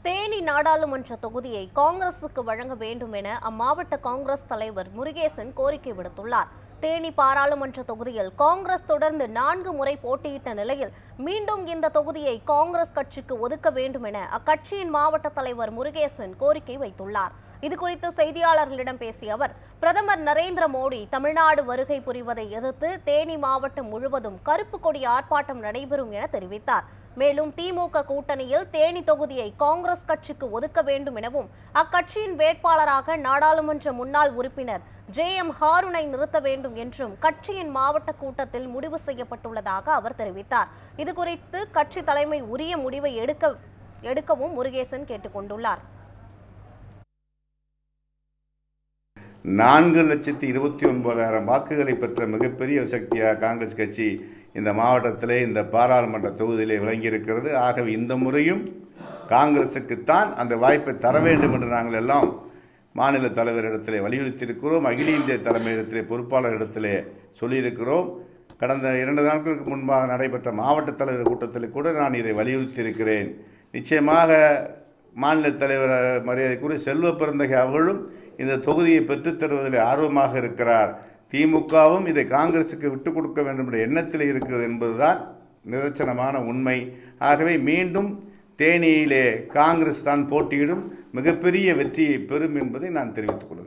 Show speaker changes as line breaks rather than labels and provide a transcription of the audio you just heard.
தேனி நாடாளுமன்ற தொகுதியை காங்கிரசுக்கு வழங்க வேண்டும் என அம்மாவட்ட காங்கிரஸ் தலைவர் முருகேசன் கோரிக்கை விடுத்துள்ளார் தேனி பாராளுமன்ற தொகுதியில் காங்கிரஸ் தொடர்ந்து நான்கு முறை போட்டியிட்ட நிலையில் மீண்டும் இந்த தொகுதியை காங்கிரஸ் கட்சிக்கு ஒதுக்க வேண்டும் என அக்கட்சியின் மாவட்ட தலைவர் முருகேசன் கோரிக்கை வைத்துள்ளார் இதுகுறித்து செய்தியாளர்களிடம் பேசிய அவர் பிரதமர் நரேந்திர மோடி தமிழ்நாடு வருகை புரிவதை எதிர்த்து தேனி மாவட்டம் முழுவதும் கருப்பு கொடி ஆர்ப்பாட்டம் நடைபெறும் என தெரிவித்தார் மேலும் திமுக கூட்டணியில் தேனி தொகுதியை காங்கிரஸ் கட்சிக்கு ஒதுக்க வேண்டும் எனவும் அக்கட்சியின் வேட்பாளராக நாடாளுமன்ற முன்னாள் உறுப்பினர் ஜே எம் ஹாருனை நிறுத்த வேண்டும் என்றும் கட்சியின் மாவட்ட கூட்டத்தில் முடிவு செய்யப்பட்டுள்ளதாக அவர் தெரிவித்தார் இதுகுறித்து கட்சி தலைமை உரிய முடிவை எடுக்க எடுக்கவும் முருகேசன் கேட்டுக்கொண்டுள்ளார்
நான்கு லட்சத்தி இருபத்தி ஒன்பதாயிரம் வாக்குகளை பெற்ற மிகப்பெரிய சக்தியாக காங்கிரஸ் கட்சி இந்த மாவட்டத்திலே இந்த பாராளுமன்ற தொகுதியிலே விளங்கியிருக்கிறது ஆகவே இந்த முறையும் காங்கிரசுக்குத்தான் அந்த வாய்ப்பை தர வேண்டும் என்று நாங்கள் எல்லாம் மாநில தலைவரிடத்திலே வலியுறுத்தியிருக்கிறோம் அகில இந்திய தலைமையிடத்திலே பொறுப்பாளரிடத்திலே சொல்லியிருக்கிறோம் கடந்த இரண்டு நாட்களுக்கு முன்பாக நடைபெற்ற மாவட்ட தலைவர் கூட்டத்தில் கூட நான் இதை வலியுறுத்தியிருக்கிறேன் நிச்சயமாக மாநில தலைவர் மரியாதைக்குரிய செல்வ பிறந்தகை அவர்களும் இந்த தொகுதியை பெற்றுத் தருவதில் ஆர்வமாக இருக்கிறார் திமுகவும் இதை காங்கிரசுக்கு விட்டுக் கொடுக்க வேண்டும் என்ற எண்ணத்தில் இருக்கிறது என்பதுதான் நிதர்சனமான உண்மை ஆகவே மீண்டும் தேனியிலே காங்கிரஸ் தான் போட்டியிடும் மிகப்பெரிய வெற்றியை பெறும் என்பதை நான் தெரிவித்துக் கொள்கிறேன்